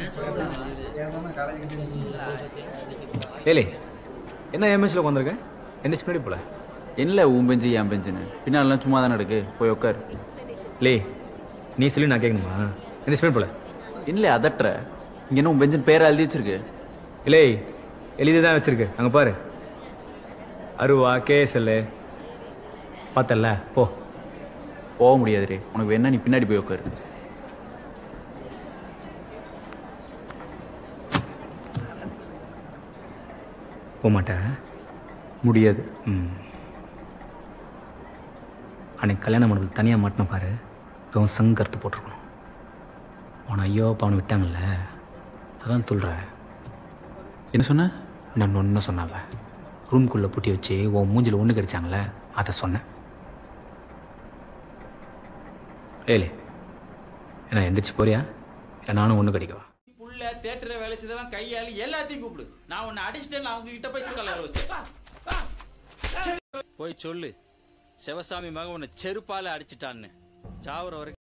ஏலே என்ன எம்எஸ்ல உட்காந்துருக்க எந்திரிச்சு முன்னாடி போல என்ன உன் பெஞ்சு என் பெஞ்சுன்னு பின்னாலலாம் சும்மா தானே இருக்கு போய் உட்கார் லே நீ சொல்லி நான் கேட்கணுமா எந்திரிச்சு முன்னாடி போல இல்லை அதட்டுற இங்க என்ன உன் பெஞ்சின் பேரை எழுதி வச்சிருக்கு இல்லை எழுதி தான் வச்சிருக்கு அங்க பாரு அருவா கேஎஸ்எல் பார்த்தல போ போக முடியாதுரே உனக்கு வேணா நீ பின்னாடி போய் உட்காரு போக மாட்டேன் முடியாது ம் அன்னைக்கு கல்யாணம் பண்ணது தனியாக மாட்டின பாரு இப்போ சங்கர்த்து போட்டிருக்கணும் உன ஐயோ அப்பா அவனை விட்டாங்கல்ல அதான் சொல்கிறேன் என்ன சொன்ன நான் ஒன்று சொன்னால ரூம்குள்ளே பூட்டி வச்சு உன் மூஞ்சில ஒன்று கடிச்சாங்கல்ல அதை சொன்னேன் ஏலே என்ன எந்திரிச்சு போறியா இல்லை நானும் ஒன்று கடிக்கவா புள்ள தேட்டரை வேலை செய்தவன் கையாளி எல்லாத்தையும் கூப்பிடு நான் உன்னை அடிச்சிட்டேன் அவங்க கிட்ட போய் சொல்லல வச்சு வா, வா. போய் சொல்லு சிவசாமி மகன் உன்னை செருப்பால அடிச்சிட்டான்னு சாவுற வரைக்கும்